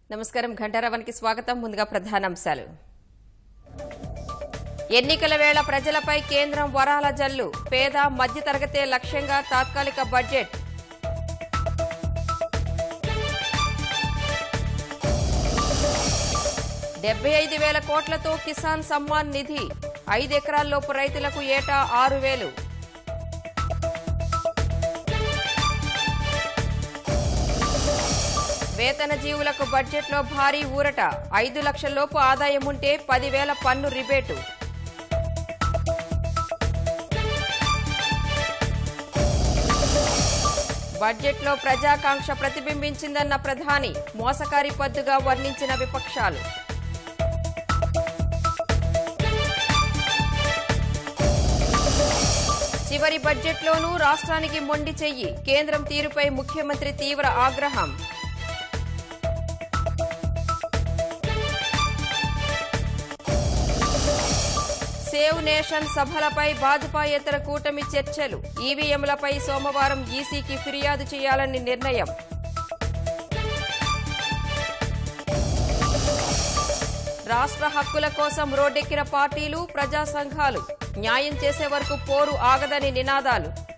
నమస్కారం ఘంటారావానికి స్వాగతం ముందుగా ప్రధానాంశాలు ఎన్నికల వేళ ప్రజలపై కేంద్రం వరాల జల్లు పేద మధ్యతరగతే లక్ష్యంగా తాత్కాలిక బడ్జెట్ డెబ్బై ఐదు వేల కోట్లతో కిసాన్ సమ్మాన్ నిధి ఐదు ఎకరాల్లోపు రైతులకు ఏటా ఆరు వేలు వేతన జీవులకు బడ్జెట్లో భారీ ఊరట ఐదు లక్షల్లోపు ఆదాయం ఉంటే పదివేల పన్ను రిబేటు బడ్జెట్లో ప్రజాకాంక్ష ప్రతిబింబించిందన్న ప్రధాని మోసకారి పద్దుగా వర్ణించిన విపక్షాలు చివరి బడ్జెట్లోనూ రాష్ట్రానికి మొండి చెయ్యి కేంద్రం తీరుపై ముఖ్యమంత్రి తీవ్ర ఆగ్రహం సేవ్ నేషన్ సభలపై భాజపాయేతర కూటమి చర్చలు ఈవీఎంలపై సోమవారం ఈసీకి ఫిర్యాదు చేయాలని నిర్ణయం రాష్ట్ర హక్కుల కోసం రోడ్డెక్కిన పార్టీలు ప్రజా సంఘాలు న్యాయం చేసే వరకు పోరు ఆగదని నినాదాలు